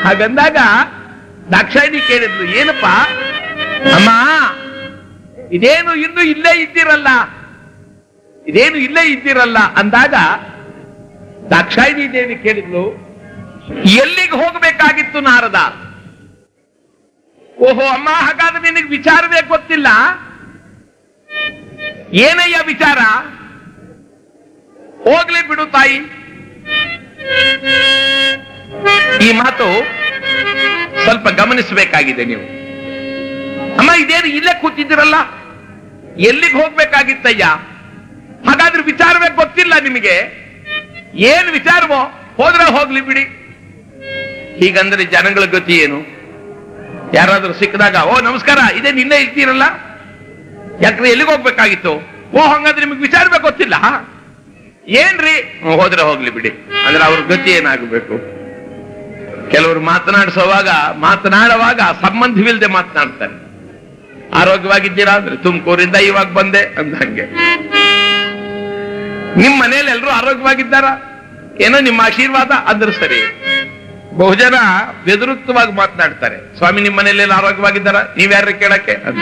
ಹಾಗಂದಾಗ ದಾಕ್ಷಾಯಿಣಿ ಕೇಳಿದ್ಲು ಏನಪ್ಪ ಅಮ್ಮ ಇದೇನು ಇನ್ನು ಇಲ್ಲೇ ಇದ್ದೀರಲ್ಲ ಇದೇನು ಇಲ್ಲೇ ಇದ್ದೀರಲ್ಲ ಅಂದಾಗ ದಾಕ್ಷಾಯಿಣಿ ದೇವಿ ಕೇಳಿದ್ಲು ಎಲ್ಲಿಗೆ ಹೋಗಬೇಕಾಗಿತ್ತು ನಾರದ ಓಹೋ ಅಮ್ಮ ಹಾಗಾದ್ರೆ ನಿನಗೆ ವಿಚಾರವೇ ಗೊತ್ತಿಲ್ಲ ಏನಯ್ಯ ವಿಚಾರ ಹೋಗ್ಲಿ ಬಿಡು ತಾಯಿ ಈ ಮಾತು ಸ್ವಲ್ಪ ಗಮನಿಸಬೇಕಾಗಿದೆ ನೀವು ಅಮ್ಮ ಇದೇನು ಇಲ್ಲೇ ಕೂತಿದ್ದೀರಲ್ಲ ಎಲ್ಲಿಗೆ ಹೋಗ್ಬೇಕಾಗಿತ್ತಯ್ಯ ಹಾಗಾದ್ರೆ ವಿಚಾರವೇ ಗೊತ್ತಿಲ್ಲ ನಿಮಗೆ ಏನ್ ವಿಚಾರವೋ ಹೋದ್ರೆ ಹೋಗ್ಲಿ ಬಿಡಿ ಹೀಗಂದ್ರೆ ಜನಗಳ ಗತಿ ಏನು ಯಾರಾದ್ರೂ ಸಿಕ್ಕಿದಾಗ ಓ ನಮಸ್ಕಾರ ಇದೇ ನಿನ್ನೆ ಇದ್ದೀರಲ್ಲ ಯಾಕ್ರೆ ಎಲ್ಲಿಗೆ ಹೋಗ್ಬೇಕಾಗಿತ್ತು ಓ ಹಂಗಾದ್ರೆ ನಿಮಗೆ ವಿಚಾರವೇ ಗೊತ್ತಿಲ್ಲ ಏನ್ರಿ ಹ್ಮ್, ಹೋದ್ರೆ ಹೋಗ್ಲಿ ಬಿಡಿ ಅಂದ್ರೆ ಅವ್ರ ಗತಿ ಏನಾಗಬೇಕು ಕೆಲವರು ಮಾತನಾಡಿಸುವಾಗ ಮಾತನಾಡುವಾಗ ಸಂಬಂಧವಿಲ್ಲದೆ ಮಾತನಾಡ್ತಾರೆ ಆರೋಗ್ಯವಾಗಿದ್ದೀರಾ ಅಂದ್ರೆ ತುಮಕೂರಿಂದ ಇವಾಗ ಬಂದೆ ಅಂತ ಹಂಗೆ ನಿಮ್ ಮನೇಲಿ ಎಲ್ಲರೂ ಆರೋಗ್ಯವಾಗಿದ್ದಾರಾ ಏನೋ ನಿಮ್ಮ ಆಶೀರ್ವಾದ ಅಂದ್ರೆ ಸರಿ ಬಹುಜನ ವ್ಯತಿರಿಕ್ತವಾಗಿ ಮಾತನಾಡ್ತಾರೆ ಸ್ವಾಮಿ ನಿಮ್ಮ ಮನೆಯಲ್ಲಿ ಆರೋಗ್ಯವಾಗಿದ್ದಾರಾ ನೀವ್ಯಾರ ಕೇಳಕ್ಕೆ ಅಂತ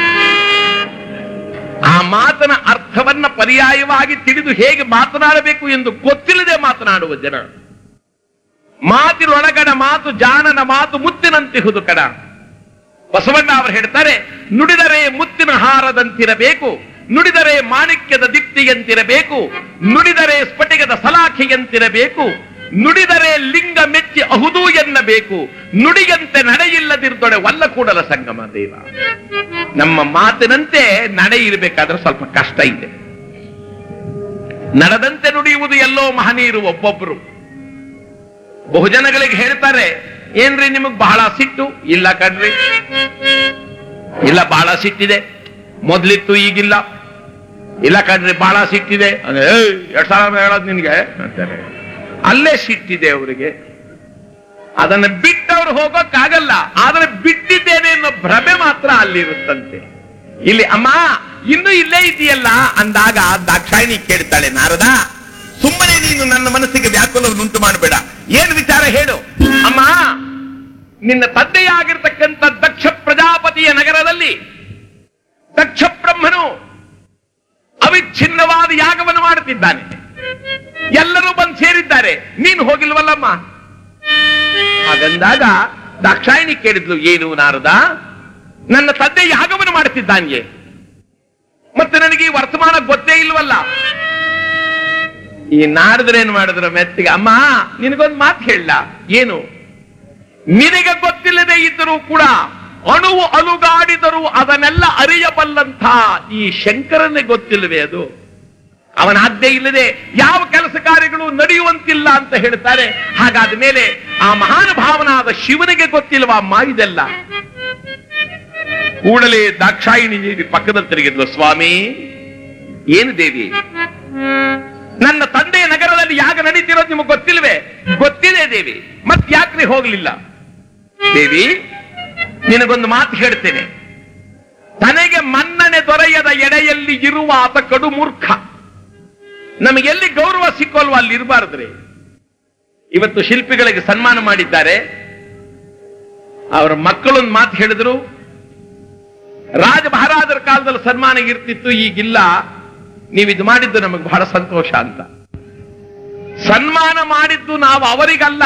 ಆ ಮಾತನ ಅರ್ಥವನ್ನ ಪರ್ಯಾಯವಾಗಿ ತಿಳಿದು ಹೇಗೆ ಮಾತನಾಡಬೇಕು ಎಂದು ಗೊತ್ತಿಲ್ಲದೆ ಮಾತನಾಡುವ ಜನ ಮಾತಿನೊಳಗಡ ಮಾತು ಜಾಣನ ಮಾತು ಮುತ್ತಿನಂತಿಹುದು ಕಡ ಬಸವಣ್ಣ ಅವರು ಹೇಳ್ತಾರೆ ನುಡಿದರೆ ಮುತ್ತಿನ ಹಾರದಂತಿರಬೇಕು ನುಡಿದರೆ ಮಾಣಿಕ್ಯದ ದೀಪ್ತಿಯಂತಿರಬೇಕು ನುಡಿದರೆ ಸ್ಫಟಿಕದ ಸಲಾಖೆಯಂತಿರಬೇಕು ನುಡಿದರೆ ಲಿಂಗ ಮೆಚ್ಚಿ ಅಹುದು ಎನ್ನಬೇಕು ನುಡಿಯಂತೆ ನಡೆಯಿಲ್ಲದಿರ್ದೊಡೆ ವಲ್ಲ ಕೂಡಲ ಸಂಗಮ ದೇವ ನಮ್ಮ ಮಾತಿನಂತೆ ನಡೆ ಇರಬೇಕಾದ್ರೆ ಸ್ವಲ್ಪ ಕಷ್ಟ ಇದೆ ನಡೆದಂತೆ ನುಡಿಯುವುದು ಎಲ್ಲೋ ಮಹನೀಯರು ಒಬ್ಬೊಬ್ರು ಬಹುಜನಗಳಿಗೆ ಹೇಳ್ತಾರೆ ಏನ್ರಿ ನಿಮಗ್ ಬಹಳ ಸಿಟ್ಟು ಇಲ್ಲ ಕಣ್ರಿ ಇಲ್ಲ ಬಹಳ ಸಿಟ್ಟಿದೆ ಮೊದ್ಲಿತ್ತು ಈಗಿಲ್ಲ ಇಲ್ಲ ಕಣ್ರಿ ಬಹಳ ಸಿಟ್ಟಿದೆ ಅಂದ್ರೆ "ಏಯ್, ಎರಡ್ ಸಾವಿರ ಹೇಳೋದು ನಿನ್ಗೆ ಅಂತಾರೆ ಅಲ್ಲೇ ಸಿಟ್ಟಿದೆ ಅವರಿಗೆ ಅದನ್ನ ಬಿಟ್ಟವ್ರು ಹೋಗೋಕ್ಕಾಗಲ್ಲ ಆದ್ರೆ ಬಿಟ್ಟಿದ್ದೇನೆ ಅನ್ನೋ ಭ್ರಮೆ ಮಾತ್ರ ಅಲ್ಲಿರುತ್ತಂತೆ ಇಲ್ಲಿ ಅಮ್ಮ ಇನ್ನು ಇಲ್ಲೇ ಇದೆಯಲ್ಲ ಅಂದಾಗ ದಾಕ್ಷಾಯಿಣಿ ಕೇಳ್ತಾಳೆ ನಾರದ ಸುಮ್ಮನೆ ನೀನು ನನ್ನ ಮನಸ್ಸಿಗೆ ವ್ಯಾಕುಲವನ್ನುಂಟು ಮಾಡಬೇಡ ಏನ್ ವಿಚಾರ ಹೇಳು ಅಮ್ಮ ನಿನ್ನ ತಂದೆಯಾಗಿರ್ತಕ್ಕಂಥ ದಕ್ಷ ಪ್ರಜಾಪತಿಯ ನಗರದಲ್ಲಿ ದಕ್ಷ ಬ್ರಹ್ಮನು ಅವಿಚ್ಛಿನ್ನವಾದ ಯಾಗವನ್ನು ಮಾಡುತ್ತಿದ್ದಾನೆ ಎಲ್ಲರೂ ಬಂದು ಸೇರಿದ್ದಾರೆ ನೀನು ಹೋಗಿಲ್ವಲ್ಲಮ್ಮ ಹಾಗಂದಾಗ ದಾಕ್ಷಾಯಿಣಿ ಕೇಳಿದ್ಲು ಏನು ನಾರದ ನನ್ನ ತಂದೆ ಯಾಗವನ್ನು ಮಾಡುತ್ತಿದ್ದಾನೆ ಮತ್ತೆ ನನಗೆ ಈ ವರ್ತಮಾನ ಗೊತ್ತೇ ಇಲ್ವಲ್ಲ ಈ ನಾರದ್ರೇನ್ ಮಾಡಿದ್ರ ಮೆತ್ತಿಗೆ ಅಮ್ಮ ನಿನಗೊಂದು ಮಾತು ಹೇಳ ಏನು ನಿನಗೆ ಗೊತ್ತಿಲ್ಲದೆ ಇದ್ದರೂ ಕೂಡ ಅಣುವು ಅಲುಗಾಡಿದರೂ ಅದನ್ನೆಲ್ಲ ಅರಿಯಬಲ್ಲಂಥ ಈ ಶಂಕರನೇ ಗೊತ್ತಿಲ್ಲವೇ ಅದು ಅವನ ಆಜ್ಞೆ ಇಲ್ಲದೆ ಯಾವ ಕೆಲಸ ಕಾರ್ಯಗಳು ನಡೆಯುವಂತಿಲ್ಲ ಅಂತ ಹೇಳ್ತಾರೆ ಹಾಗಾದ ಮೇಲೆ ಆ ಮಹಾನುಭಾವನಾದ ಶಿವನಿಗೆ ಗೊತ್ತಿಲ್ವಾ ಅಮ್ಮ ಇದೆಲ್ಲ ಕೂಡಲೇ ದಾಕ್ಷಾಯಿಣಿ ದೇವಿ ಪಕ್ಕದಲ್ಲಿ ತಿರುಗಿದ್ಲು ಸ್ವಾಮಿ ಏನು ದೇವಿ ನನ್ನ ತಂದೆಯ ನಗರದಲ್ಲಿ ಯಾಗ ನಡೀತಿರೋದು ನಿಮಗೆ ಗೊತ್ತಿಲ್ವೇ ಗೊತ್ತಿದೆ ದೇವಿ ಮತ್ ಯಾಕ್ರಿ ಹೋಗ್ಲಿಲ್ಲ ದೇವಿ ನಿನಗೊಂದು ಮಾತು ಹೇಳ್ತೇನೆ ತನಗೆ ಮನ್ನಣೆ ದೊರೆಯದ ಎಡೆಯಲ್ಲಿ ಇರುವ ಆತ ಕಡು ಮೂರ್ಖ ನಮಗೆಲ್ಲಿ ಗೌರವ ಸಿಕ್ಕೋಲ್ವ ಅಲ್ಲಿ ಇರಬಾರ್ದ್ರಿ ಇವತ್ತು ಶಿಲ್ಪಿಗಳಿಗೆ ಸನ್ಮಾನ ಮಾಡಿದ್ದಾರೆ ಅವರ ಮಕ್ಕಳೊಂದು ಮಾತು ಹೇಳಿದ್ರು ರಾಜ ಮಹಾರಾಜರ ಕಾಲದಲ್ಲಿ ಸನ್ಮಾನ ಇರ್ತಿತ್ತು ಈಗಿಲ್ಲ ನೀವು ಇದು ಮಾಡಿದ್ದು ನಮಗೆ ಬಹಳ ಸಂತೋಷ ಅಂತ ಸನ್ಮಾನ ಮಾಡಿದ್ದು ನಾವು ಅವರಿಗಲ್ಲ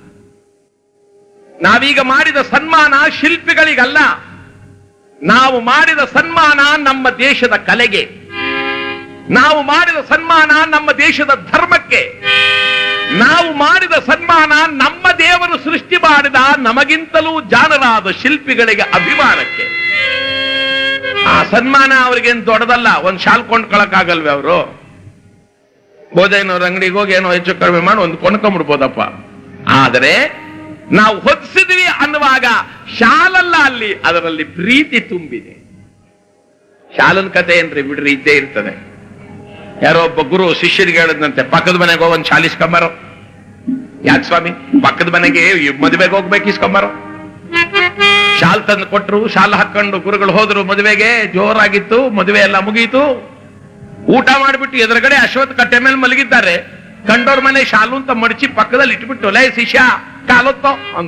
ನಾವೀಗ ಮಾಡಿದ ಸನ್ಮಾನ ಶಿಲ್ಪಿಗಳಿಗಲ್ಲ ನಾವು ಮಾಡಿದ ಸನ್ಮಾನ ನಮ್ಮ ದೇಶದ ಕಲೆಗೆ ನಾವು ಮಾಡಿದ ಸನ್ಮಾನ ನಮ್ಮ ದೇಶದ ಧರ್ಮಕ್ಕೆ ನಾವು ಮಾಡಿದ ಸನ್ಮಾನ ನಮ್ಮ ದೇವರು ಸೃಷ್ಟಿ ಮಾಡಿದ ನಮಗಿಂತಲೂ ಜಾಣರಾದ ಶಿಲ್ಪಿಗಳಿಗೆ ಅಭಿಮಾನಕ್ಕೆ ಆ ಸನ್ಮಾನ ಅವ್ರಿಗೇನು ದೊಡ್ಡದಲ್ಲ ಒಂದ್ ಶಾಲ್ ಕೊಂಡ್ಕೊಳಕ್ಕಾಗಲ್ವೇ ಅವರು ಬೋಧೈನವ್ರ ಅಂಗಡಿಗೆ ಹೋಗಿ ಏನೋ ಹೆಚ್ಚು ಕಡಿಮೆ ಮಾಡಿ ಒಂದು ಕೊಂಡ್ಕೊಂಡ್ಬಿಡ್ಬೋದಪ್ಪ ಆದರೆ ನಾವು ಹೊದಿಸಿದ್ವಿ ಅನ್ನುವಾಗ ಶಾಲಲ್ಲ ಅಲ್ಲಿ ಅದರಲ್ಲಿ ಪ್ರೀತಿ ತುಂಬಿದೆ ಶಾಲನ್ ಕತೆ ಏನ್ರಿ ಬಿಡ್ರಿ ಇದ್ದೇ ಇರ್ತದೆ ಯಾರೋ ಒಬ್ಬ ಗುರು ಶಿಷ್ಯರಿಗೆ ಹೇಳಿದಂತೆ ಪಕ್ಕದ ಮನೆಗೆ ಹೋಗಿ ಒಂದು ಶಾಲೆ ಇಸ್ಕೊಂಬಾರೋ ಯಾಕೆ ಸ್ವಾಮಿ ಪಕ್ಕದ ಮನೆಗೆ ಮದುವೆಗೆ ಹೋಗ್ಬೇಕು ಇಸ್ಕೊಂಬಾರೋ ಶಾಲ್ ತಂದು ಕೊಟ್ರು ಶಾಲ್ ಹಾಕೊಂಡು ಗುರುಗಳು ಹೋದ್ರು ಮದುವೆಗೆ ಜೋರಾಗಿತ್ತು ಮದುವೆ ಎಲ್ಲ ಮುಗೀತು ಊಟ ಮಾಡಿಬಿಟ್ಟು ಎದುರುಗಡೆ ಅಶ್ವತ್ಥ ಕಟ್ಟೆ ಮೇಲೆ ಮಲಗಿದ್ದಾರೆ ಕಂಡೋರ್ ಮನೆ ಶಾಲು ಅಂತ ಮಡಚಿ ಪಕ್ಕದಲ್ಲಿ ಇಟ್ಬಿಟ್ಟು ಲೇ ಶಿಷ್ಯ ಕಾಲೊತ್ತೋ